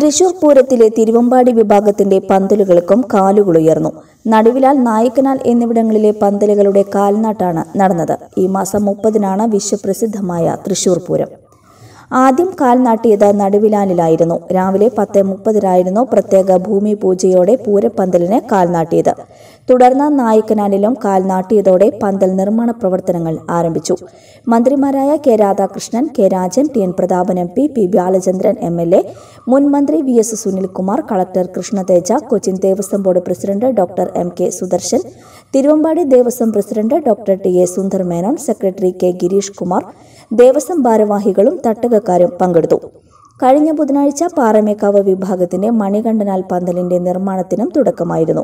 തൃശൂർ പൂരത്തിലെ തിരുവമ്പാടി വിഭാഗത്തിന്റെ പന്തലുകൾക്കും കാലുകളുയർന്നു നടുവിലാൽ നായിക്കനാൽ എന്നിവിടങ്ങളിലെ പന്തലുകളുടെ കാൽനാട്ടാണ് നടന്നത് ഈ മാസം മുപ്പതിനാണ് വിശ്വപ്രസിദ്ധമായ തൃശൂർ പൂരം ആദ്യം കാൽ നാട്ടിയത് നടുവിലാലിലായിരുന്നു രാവിലെ പത്ത് മുപ്പതിനായിരുന്നു പ്രത്യേക ഭൂമി പൂജയോടെ പൂരപ്പന്തലിന് കാൽ നാട്ടിയത് തുടർന്ന് നായിക്കനാലിലും കാൽ നാട്ടിയതോടെ പന്തൽ നിർമ്മാണ പ്രവർത്തനങ്ങൾ ആരംഭിച്ചു മന്ത്രിമാരായ K Radhakrishnan K Rajan T N Prathapan M P P Balachandran M L A മുൻ മന്ത്രി V S Sunilkumar collector Krishnateja Cochin Devaswom board president doctor M K Sudarshan Thiruvambadi Devaswom president doctor T A Sundar Menon secretary K Girish Kumar Devaswom ഭാരവാഹികളും തട്ടകക്കാരും പങ്കെടുത്തു കഴിഞ്ഞ ബുധനാഴ്ച പാറമേക്കാവ് വിഭാഗത്തിന്റെ മണികണ്ഠനാൽ പന്തലിന്റെ നിർമ്മാണത്തിനും തുടക്കമായിരുന്നു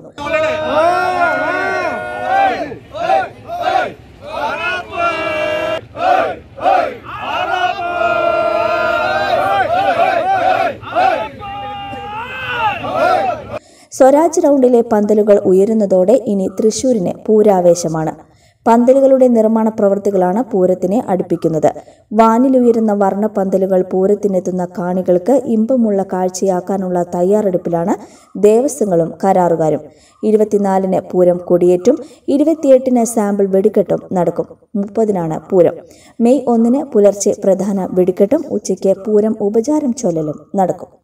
സ്വരാജ് റൗണ്ടിലെ പന്തലുകൾ ഉയരുന്നതോടെ ഇനി തൃശൂരിന് പൂരാവേശമാണ് പന്തലുകളുടെ നിർമ്മാണ പ്രവൃത്തികളാണ് പൂരത്തിനെ അടുപ്പിക്കുന്നത് വാനിലുയരുന്ന വർണ്ണപ്പന്തലുകൾ പൂരത്തിനെത്തുന്ന കാണികൾക്ക് ഇമ്പമുള്ള കാഴ്ചയാക്കാനുള്ള തയ്യാറെടുപ്പിലാണ് ദേവസ്വങ്ങളും കരാറുകാരും ഇരുപത്തിനാലിന് പൂരം കൊടിയേറ്റും ഇരുപത്തിയെട്ടിന് സാമ്പിൾ വെടിക്കെട്ടും നടക്കും മുപ്പതിനാണ് പൂരം മെയ് ഒന്നിന് പുലർച്ചെ പ്രധാന വെടിക്കെട്ടും ഉച്ചയ്ക്ക് പൂരം ഉപചാരം ചൊല്ലലും നടക്കും